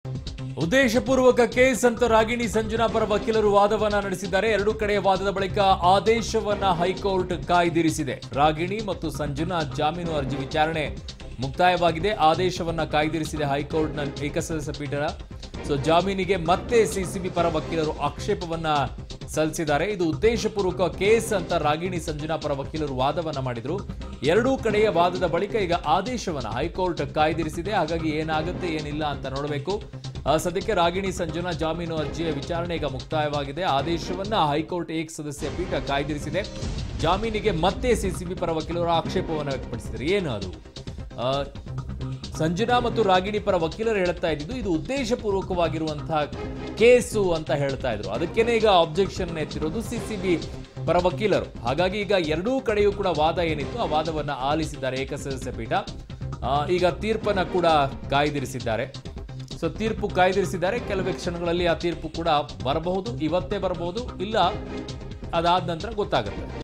ಉದ್ದೇಶಪೂರ್ವಕ ಕೇಸ್ ಅಂತ ರಾಗಿಣಿ ಸಂಜನಾ ಪರ ವಕೀಲರು ವಾದವನ್ನ ನಡೆಸಿದ್ದಾರೆ ಎರಡು ಕಡೆಯ ವಾದದ ಬಳಿಕ ಆದೇಶವನ್ನ ಹೈಕೋರ್ಟ್ ಕಾಯ್ದಿರಿಸಿದೆ ರಾಗಿಣಿ ಮತ್ತು ಸಂಜನಾ ಜಾಮೀನು ಅರ್ಜಿ ವಿಚಾರಣೆ ಮುಕ್ತಾಯವಾಗಿದೆ ಆದೇಶವನ್ನ ಕಾಯ್ದಿರಿಸಿದೆ ಹೈಕೋರ್ಟ್ನ ಏಕಸದಸ್ಯ ಪೀಠ ಸೊ ಜಾಮೀನಿಗೆ ಮತ್ತೆ ಸಿಸಿಬಿ ಪರ ವಕೀಲರು ಆಕ್ಷೇಪವನ್ನ ಸಲ್ಲಿಸಿದ್ದಾರೆ ಇದು ಉದ್ದೇಶಪೂರ್ವಕ ಕೇಸ್ ಅಂತ ರಾಗಿಣಿ ಸಂಜನಾ ಪರ ವಕೀಲರು ವಾದವನ್ನ ಮಾಡಿದ್ರು ಎರಡೂ ಕಡೆಯ ವಾದದ ಬಳಿಕ ಈಗ ಆದೇಶವನ್ನ ಹೈಕೋರ್ಟ್ ಕಾಯ್ದಿರಿಸಿದೆ ಹಾಗಾಗಿ ಏನಾಗುತ್ತೆ ಏನಿಲ್ಲ ಅಂತ ನೋಡಬೇಕು ಆ, ಸದ್ಯಕ್ಕೆ ರಾಗಿಣಿ ಸಂಜನಾ ಜಾಮೀನು ಅರ್ಜಿಯ ವಿಚಾರಣೆ ಈಗ ಮುಕ್ತಾಯವಾಗಿದೆ ಆದೇಶವನ್ನ ಹೈಕೋರ್ಟ್ ಏಕ ಸದಸ್ಯ ಪೀಠ ಕಾಯ್ದಿರಿಸಿದೆ ಜಾಮೀನಿಗೆ ಮತ್ತೆ ಸಿಸಿಬಿ ಪರ ವಕೀಲರು ಆಕ್ಷೇಪವನ್ನು ವ್ಯಕ್ತಪಡಿಸಿದ್ದಾರೆ ಏನು ಅದು ಆ, ಸಂಜನಾ ಮತ್ತು ರಾಗಿಣಿ ಪರ ವಕೀಲರು ಹೇಳ್ತಾ ಇದ್ದಿದ್ದು ಇದು ಉದ್ದೇಶಪೂರ್ವಕವಾಗಿರುವಂತಹ ಕೇಸು ಅಂತ ಹೇಳ್ತಾ ಇದ್ರು ಅದಕ್ಕೇನೆ ಈಗ ಅಬ್ಜೆಕ್ಷನ್ ಎತ್ತಿರೋದು ಸಿಸಿಬಿ ಪರ ವಕೀಲರು ಹಾಗಾಗಿ ಈಗ ಎರಡೂ ಕಡೆಯೂ ಕೂಡ ವಾದ ಏನಿತ್ತು ಆ ವಾದವನ್ನ ಆಲಿಸಿದ್ದಾರೆ ಏಕಸದಸ್ಯ ಪೀಠ ಆ, ಈಗ ತೀರ್ಪನ್ನ ಕೂಡ ಕಾಯ್ದಿರಿಸಿದ್ದಾರೆ ಸೊ ತೀರ್ಪು ಕಾಯ್ದಿರಿಸಿದ್ದಾರೆ ಕೆಲವೇ ಕ್ಷಣಗಳಲ್ಲಿ ಆ ತೀರ್ಪು ಕೂಡ ಬರಬಹುದು ಇವತ್ತೇ ಬರಬಹುದು ಇಲ್ಲ ಅದಾದ ನಂತರ ಗೊತ್ತಾಗುತ್ತೆ